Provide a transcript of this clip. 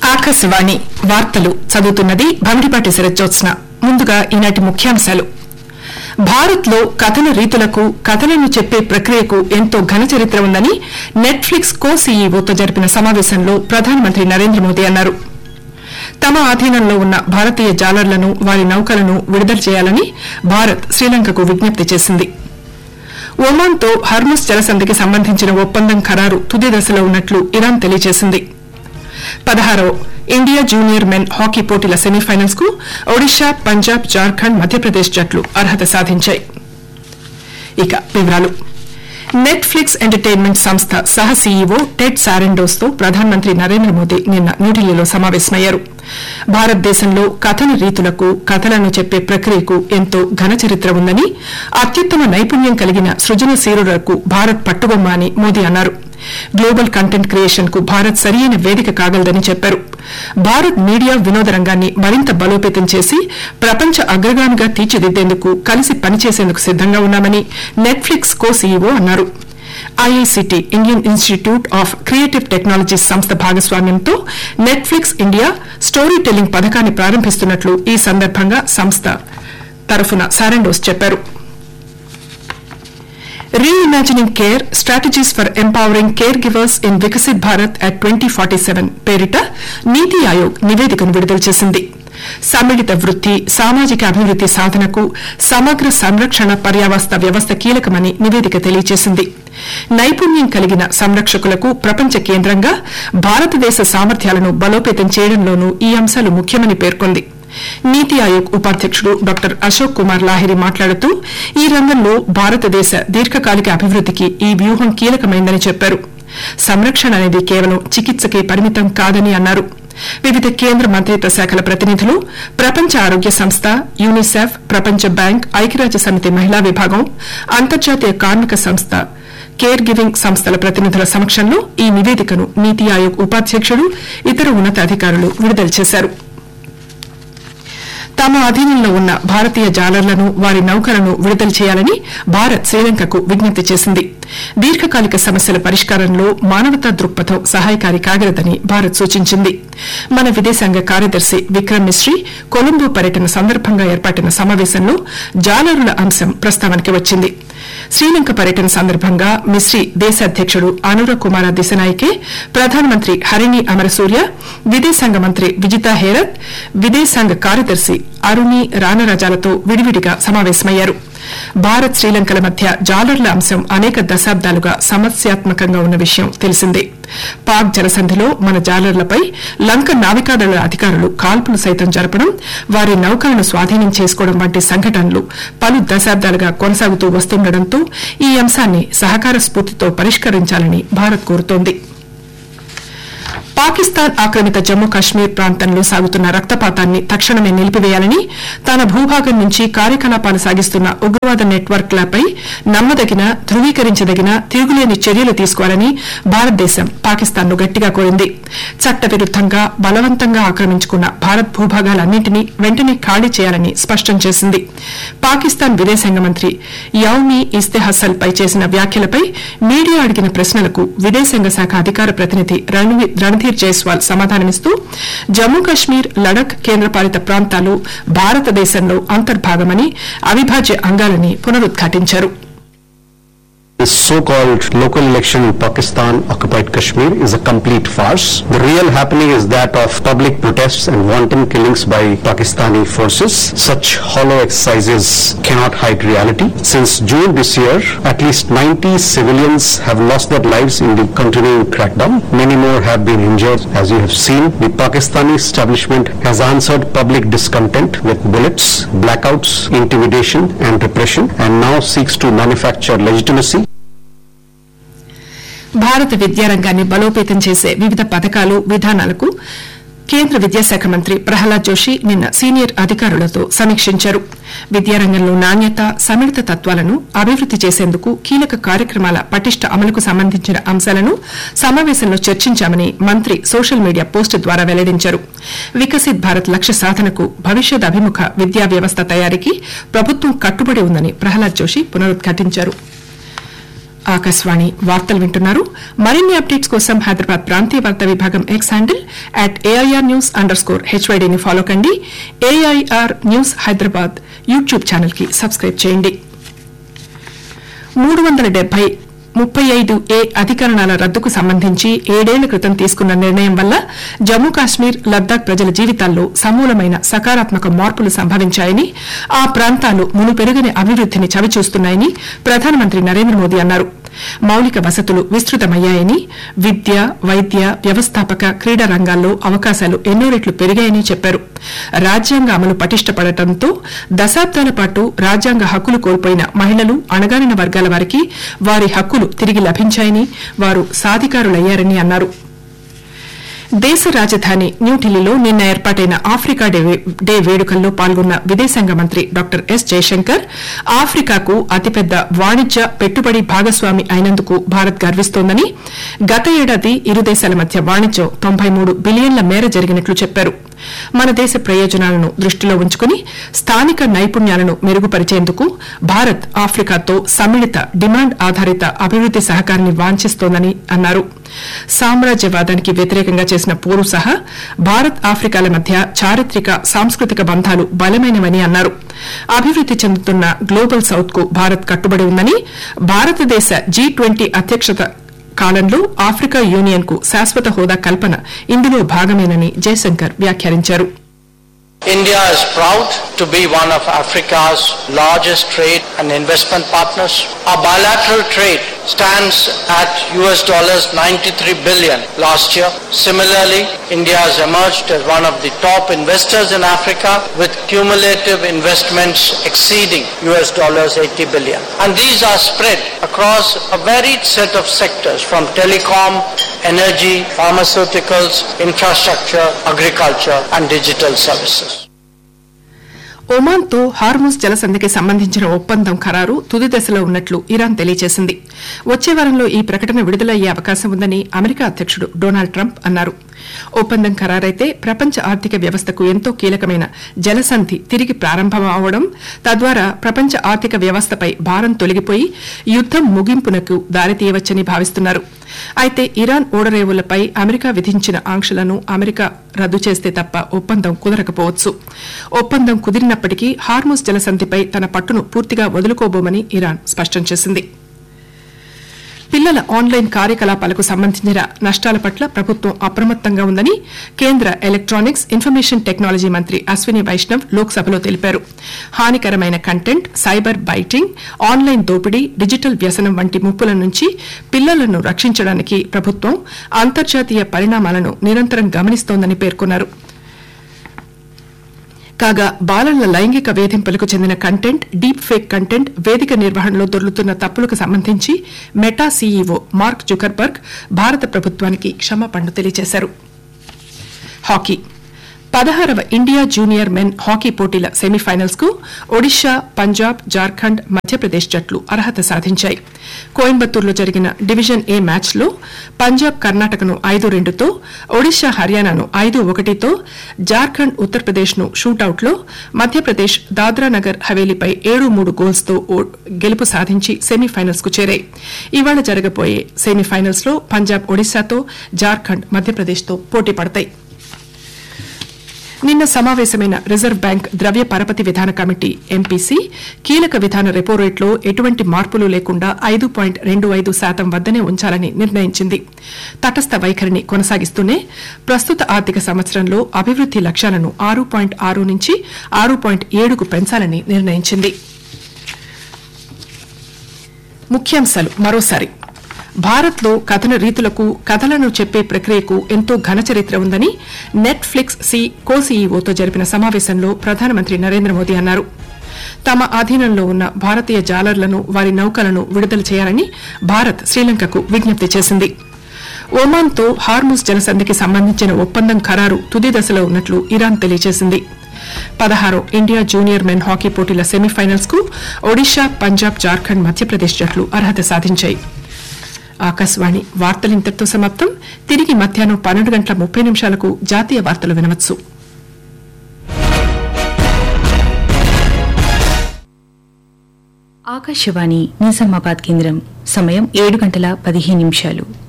ఆకాశవాణి వార్తలు చదువుతున్నది భమిడిపాటి శరజ్జోత్స్న ముందుగా ఈనాటి ముఖ్యాంశాలు భారత్ లో కథన రీతులకు కథలను చెప్పే ప్రక్రియకు ఎంతో ఘన చరిత్ర ఉందని నెట్ఫ్లిక్స్ కో సీఈఓతో జరిపిన సమావేశంలో ప్రధానమంత్రి నరేంద్ర మోదీ అన్నారు తమ ఆధీనంలో ఉన్న భారతీయ జాలర్లను వారి నౌకలను విడుదల చేయాలని భారత్ శ్రీలంకకు విజ్ఞప్తి చేసింది ఒమాన్తో హర్ముస్ జలసంధికి సంబంధించిన ఒప్పందం ఖరారు తుది దశలో ఉన్నట్లు ఇరాన్ తెలియజేసింది పదహారవ ఇండియా జూనియర్ మెన్ హాకీ పోటీల సెమీఫైనల్స్ కు ఒడిషా పంజాబ్ జార్ఖండ్ మధ్యప్రదేశ్ జట్లు అర్హత సాధించాయి ఇక వివరాలు నెట్ఫ్లిక్స్ ఎంటర్టైన్మెంట్ సంస్థ సహ సీఈఓ టెడ్ సారెండోస్ తో ప్రధానమంత్రి నరేంద్ర మోదీ నిన్న న్యూఢిల్లీలో సమావేశమయ్యారు భారతదేశంలో కథన రీతులకు కథలను చెప్పే ప్రక్రియకు ఎంతో ఘన చరిత్ర ఉందని అత్యుత్తమ నైపుణ్యం కలిగిన సృజనశీలులకు భారత్ పట్టుబొమ్మ అని మోదీ అన్నారు గ్లోబల్ కంటెంట్ క్రియేషన్ కు భారత్ సరియైన వేదిక కాగలదని చెప్పారు భారత్ మీడియా వినోద రంగాన్ని మరింత బలోపేతం చేసి ప్రపంచ అగ్రగామిగా తీర్చిదిద్దేందుకు కలిసి పనిచేసేందుకు సిద్దంగా ఉన్నామని నెట్ఫ్లిక్స్ కో సీఈఓ అన్నారు IICT Indian Institute of Creative Technologies సంస్థ భాగస్వామ్యంతో నెట్ఫ్లిక్స్ ఇండియా స్టోరీ టెల్లింగ్ పథకాన్ని ప్రారంభిస్తున్నట్లు ఈ సందర్భంగా సంస్థ తరఫున సారెండోస్ చెప్పారు reimagining care strategies for empowering caregivers in Viksit Bharat at twenty forty seven పేరిట నీతి ఆయోగ్ నివేదికను విడుదల చేసింది సమ్మిళిత వృత్తి సామాజిక అభివృద్ది సాధనకు సమగ్ర సంరక్షణ పర్యావస్థ వ్యవస్థ కీలకమని నివేదిక తెలియజేసింది నైపుణ్యం కలిగిన సంరక్షకులకు ప్రపంచ కేంద్రంగా భారతదేశ సామర్థ్యాలను బలోపేతం చేయడంలోనూ ఈ అంశాలు ముఖ్యమని పేర్కొంది నీతి ఆయోగ్ ఉపాధ్యకుడు డాక్టర్ అశోక్ కుమార్ లాహిరి మాట్లాడుతూ ఈ రంగంలో భారతదేశ దీర్ఘకాలిక అభివృద్దికి ఈ వ్యూహం కీలకమైందని చెప్పారు సంరక్షణ అనేది కేవలం చికిత్సకే పరిమితం కాదని అన్నారు వివిధ కేంద్ర మంత్రిత్వ శాఖల ప్రతినిధులు ప్రపంచ ఆరోగ్య సంస్థ యూనిసెఫ్ ప్రపంచ బ్యాంక్ ఐక్యరాజ్య సమితి మహిళా విభాగం అంతర్జాతీయ కార్మిక సంస్థ కేర్ గివింగ్ సంస్థల ప్రతినిధుల సమక్షంలో ఈ నివేదికను నీతి ఆయోగ్ ఉపాధ్యకుడు ఇతర ఉన్నతాధికారులు విడుదల చేశారు తమ అధీనంలో ఉన్న భారతీయ జాలర్లను వారి నౌకలను విడుదల చేయాలని భారత్ శ్రీలంకకు విజ్ఞప్తి చేసింది దీర్ఘకాలిక సమస్యల పరిష్కారంలో మానవతా దృక్పథం సహాయకారి కాగలదని భారత్ సూచించింది మన విదేశాంగ కార్యదర్శి విక్రమ్ మిశ్రీ కొలంబో పర్యటన సందర్భంగా ఏర్పాటిన సమావేశంలో జాలరుల అంశం ప్రస్తావనకి వచ్చింది శ్రీలంక పర్యటన సందర్భంగా మిశ్రీ దేశ అధ్యకుడు అనుర కుమార దిశనాయకే ప్రధానమంత్రి హరిణి అమరసూర్య విదేశాంగ మంత్రి విజితా హేరత్ విదేశాంగ కార్యదర్శి అరుణి రానరాజాలతో విడివిడిగా సమావేశమయ్యారు భారత్ శ్రీలంకల మధ్య జాలర్ల అంశం అనేక దశాబ్దాలుగా సమస్యాత్మకంగా ఉన్న విషయం తెలిసిందే పాక్ జలసంధిలో మన జాలర్లపై లంక నావికాదళ అధికారులు కాల్పులు సైతం జరపడం వారి నౌకలను స్వాధీనం చేసుకోవడం వంటి సంఘటనలు పలు దశాబ్దాలుగా కొనసాగుతూ వస్తుండటంతో ఈ అంశాన్ని సహకార స్ఫూర్తితో పరిష్కరించాలని భారత్ కోరుతోంది పాకిస్తాన్ ఆక్రమిత జమ్మూ కాశ్మీర్ ప్రాంతంలో సాగుతున్న రక్తపాతాన్ని తక్షణమే నిలిపివేయాలని తన భూభాగం నుంచి కార్యకలాపాలు సాగిస్తున్న ఉగ్రవాద నెట్వర్క్లపై నమ్మదగిన ధృవీకరించదగిన తిరుగులేని చర్యలు తీసుకోవాలని భారతదేశం పాకిస్తాన్ ను గట్టిగా కోరింది చట్టవిరుద్దంగా బలవంతంగా ఆక్రమించుకున్న భారత్ భూభాగాలన్నింటినీ వెంటనే ఖాళీ చేయాలని స్పష్టం చేసింది పాకిస్తాన్ విదేశాంగ మంత్రి యౌమి ఇస్తెహసల్ పై చేసిన వ్యాఖ్యలపై మీడియా అడిగిన ప్రశ్నలకు విదేశాంగ శాఖ అధికార ప్రతినిధి రణధీర్ జైస్వాల్ సమాధానమిస్తూ జమ్మూ కశ్మీర్ లడక్ కేంద్రపాలిత ప్రాంతాలు భారతదేశంలో అంతర్భాగమని అవిభాజ్య అంగాలని పునరుద్ఘాటించారు This so-called local election in Pakistan occupied Kashmir is a complete farce. The real happening is that of public protests and wanton killings by Pakistani forces. Such hollow exercises cannot hide reality. Since June this year, at least 90 civilians have lost their lives in the continuing crackdown. Many more have been injured. As you have seen, the Pakistani establishment has answered public discontent with bullets, blackouts, intimidation and repression and now seeks to manufacture legitimacy భారత విద్యారంగాన్ని బలోపేతం చేసే వివిధ పథకాలు విధానాలకు కేంద్ర విద్యాశాఖ మంత్రి ప్రహ్లాద్ జోషి నిన్న సీనియర్ అధికారులతో సమీక్షించారు విద్యారంగంలో నాణ్యత సమిళిత తత్వాలను అభివృద్ది చేసేందుకు కీలక కార్యక్రమాల పటిష్ట అమలుకు సంబంధించిన అంశాలను సమావేశంలో చర్చించామని మంత్రి సోషల్ మీడియా పోస్టు ద్వారా వెల్లడించారు వికసిత్ భారత్ లక్ష్య సాధనకు భవిష్యత్ అభిముఖ విద్యా వ్యవస్థ తయారీకి ప్రభుత్వం కట్టుబడి ఉందని ప్రహ్లాద్ జోషి పునరుద్ఘాటించారు ఆకాశవాణి వార్తలు వింటున్నారు మరిన్ని అప్డేట్స్ కోసం హైదరాబాద్ ప్రాంతీయ వార్తా విభాగం X handle at AIR news underscore హెచ్వైడీని ఫాలో కండి AIR news Hyderabad YouTube channel కి సబ్స్క్రైబ్ చేయండి మూడు వందల డెబ్బై ముప్పై ఐదు ఏ అధికరణాల రద్దుకు సంబంధించి ఏడేళ్ల క్రితం తీసుకున్న నిర్ణయం వల్ల జమ్మూ కాశ్మీర్ లద్దాఖ్ ప్రజల జీవితాల్లో సమూలమైన సకారాత్మక మార్పులు సంభవించాయని ఆ ప్రాంతాలు మునుపెరుగని అభివృద్దిని చవిచూస్తున్నాయని ప్రధానమంత్రి నరేంద్ర మోదీ అన్నారు మౌలిక వసతులు విస్తృతమయ్యాయని విద్య వైద్య వ్యవస్థాపక క్రీడా రంగాల్లో అవకాశాలు ఎన్నో రెట్లు పెరిగాయని చెప్పారు రాజ్యాంగ అమలు పటిష్టపడటంతో దశాబ్దాల పాటు రాజ్యాంగ హక్కులు కోల్పోయిన మహిళలు అణగారిన వర్గాల వారికి వారి హక్కులు తిరిగి లభించాయని వారు సాధికారులయ్యారని అన్నారు దేశ రాజధాని న్యూఢిల్లీలో నిన్న ఏర్పాటైన ఆఫ్రికా డే డే వేడుకల్లో పాల్గొన్న విదేశాంగ మంత్రి డాక్టర్ ఎస్ జయశంకర్ ఆఫ్రికాకు అతిపెద్ద వాణిజ్య పెట్టుబడి భాగస్వామి అయినందుకు భారత్ గర్విస్తోందని గత ఏడాది ఇరు దేశాల మధ్య వాణిజ్యం తొంభై మూడు బిలియన్ల మేర జరిగినట్లు చెప్పారు మన దేశ ప్రయోజనాలను దృష్టిలో ఉంచుకుని స్థానిక నైపుణ్యాలను మెరుగుపరిచేందుకు భారత్ ఆఫ్రికాతో సమ్మిళిత డిమాండ్ ఆధారిత అభివృద్ది సహకారాన్ని వాంఛిస్తోందని అన్నారు సామ్రాజ్యవాదానికి వ్యతిరేకంగా చేసిన పోరు సహా భారత్ ఆఫ్రికాల మధ్య చారిత్రక సాంస్కృతిక బంధాలు బలమైనవని అన్నారు అభివృద్ది చెందుతున్న గ్లోబల్ సౌత్ కు భారత్ కట్టుబడి ఉందని భారతదేశ జీ ట్వంటీ అధ్యక్షత కాలంలో ఆఫ్రికా యూనియన్ కు శాశ్వత హోదా కల్పన ఇందులో భాగమేనని జయశంకర్ వ్యాఖ్యానించారు India is proud to be one of Africa's largest trade and investment partners. Our bilateral trade stands at US dollars 93 billion last year. Similarly, India has emerged as one of the top investors in Africa with cumulative investments exceeding US dollars 80 billion. And these are spread across a varied set of sectors from telecom, energy, pharmaceuticals, infrastructure, agriculture and digital services. Oman తో Hormuz జలసంధికి సంబంధించిన ఒప్పందం ఖరారు తుది దశలో ఉన్నట్లు Iran తెలియజేసింది వచ్చే వారంలో ఈ ప్రకటన విడుదలయ్యే అవకాశం ఉందని అమెరికా అధ్యక్షుడు డొనాల్డ్ ట్రంప్ అన్నారు ఒప్పందం ఖరారైతే ప్రపంచ ఆర్థిక వ్యవస్థకు ఎంతో కీలకమైన జలసంధి తిరిగి ప్రారంభమవడం తద్వారా ప్రపంచ ఆర్థిక వ్యవస్థపై భారం తొలగిపోయి యుద్దం ముగింపునకు దారితీయవచ్చని భావిస్తున్నారు అయితే ఇరాన్ ఓడరేవులపై అమెరికా విధించిన ఆంక్షలను అమెరికా రద్దు చేస్తే తప్ప ఒప్పందం కుదరకపోవచ్చు ఒప్పందం కుదిరినప్పటికీ హార్మోస్ జలసంధిపై తన పట్టును పూర్తిగా వదులుకోబోమని ఇరాన్ స్పష్టం చేసింది పిల్లల ఆన్లైన్ కార్యకలాపాలకు సంబంధించిన నష్టాల పట్ల ప్రభుత్వం అప్రమత్తంగా ఉందని కేంద్ర ఎలక్ట్రానిక్స్ ఇన్ఫర్మేషన్ టెక్నాలజీ మంత్రి అశ్విని వైష్ణవ్ లోక్సభలో తెలిపారు హానికరమైన కంటెంట్ సైబర్ బైటింగ్ ఆన్లైన్ దోపిడీ డిజిటల్ వ్యసనం వంటి ముప్పుల నుంచి పిల్లలను రక్షించడానికి ప్రభుత్వం అంతర్జాతీయ పరిణామాలను నిరంతరం గమనిస్తోందని పేర్కొన్నారు కాగా బాలల లైంగిక వేధింపులకు చెందిన కంటెంట్ డీప్ ఫేక్ కంటెంట్ వేదిక నిర్వహణలో దొర్లుతున్న తప్పులకు సంబంధించి మెటా సీఈఓ మార్క్ జుకర్బర్గ్ భారత ప్రభుత్వానికి క్షమాపణలు తెలియజేశారు హాకీ పదహారవ ఇండియా జూనియర్ మెన్ హాకీ పోటీల సెమీఫైనల్స్ కు ఒడిషా పంజాబ్ జార్ఖండ్ మధ్యప్రదేశ్ జట్లు అర్హత సాధించాయి కోయంబత్తూరులో జరిగిన డివిజన్ ఏ మ్యాచ్ లో పంజాబ్ కర్ణాటకను ఐదు రెండుతో ఒడిషా హర్యానాను ఐదు ఒకటితో జార్ఖండ్ ఉత్తరప్రదేశ్ ను షూటౌట్ లో మధ్యప్రదేశ్ దాద్రా నగర్ హవేలీపై ఏడు మూడు గోల్స్ తో ఓ- గెలుపు సాధించి సెమీఫైనల్స్ కు చేరాయి ఇవాళ జరగబోయే సెమీఫైనల్స్ లో పంజాబ్ ఒడిశాతో జార్ఖండ్ మధ్యప్రదేశ్ తో పోటీ పడతాయి నిన్న సమావేశమైన రిజర్వ్ బ్యాంక్ ద్రవ్య పరపతి విధాన కమిటీ ఎంపీసీ కీలక విధాన రెపో రేట్లో ఎటువంటి మార్పులు లేకుండా ఐదు పాయింట్ రెండు ఐదు శాతం వద్దనే ఉంచాలని నిర్ణయించింది తటస్థ వైఖరిని కొనసాగిస్తూనే ప్రస్తుత ఆర్థిక సంవత్సరంలో అభివృద్ది లక్ష్యాలను ఆరు పాయింట్ ఆరు నుంచి ఆరు పాయింట్ ఏడుకు పెంచాలని నిర్ణయించింది ముఖ్యాంశాలు మరోసారి భారత్లో కథన రీతులకు కథలను చెప్పే ప్రక్రియకు ఎంతో ఘన చరిత్ర ఉందని నెట్ఫ్లిక్స్ సి కో సీఈఓతో జరిపిన సమావేశంలో ప్రధానమంత్రి నరేంద్ర మోదీ అన్నారు తమ ఆధీనంలో ఉన్న భారతీయ జాలర్లను వారి నౌకలను విడుదల చేయాలని భారత్ శ్రీలంకకు విజ్ఞప్తి చేసింది ఒమాన్తో హార్ముస్ జలసంధికి సంబంధించిన ఒప్పందం ఖరారు తుది దశలో ఉన్నట్లు ఇరాన్ తెలియజేసింది పదహారు ఇండియా జూనియర్ మెన్ హాకీ పోటీల సెమీఫైనల్స్ కు ఒడిషా పంజాబ్ జార్ఖండ్ మధ్యప్రదేశ్ జట్లు అర్హత సాధించాయి ఆకాశవాణి వార్తలు ఇంతటితో సమాప్తం తిరిగి మధ్యాహ్నం పన్నెండు గంటల ముప్పై నిమిషాలకు జాతీయ వార్తలు వినవచ్చు ఆకాశవాణి నిజామాబాద్ కేంద్రం సమయం ఏడు గంటల పదిహేను నిమిషాలు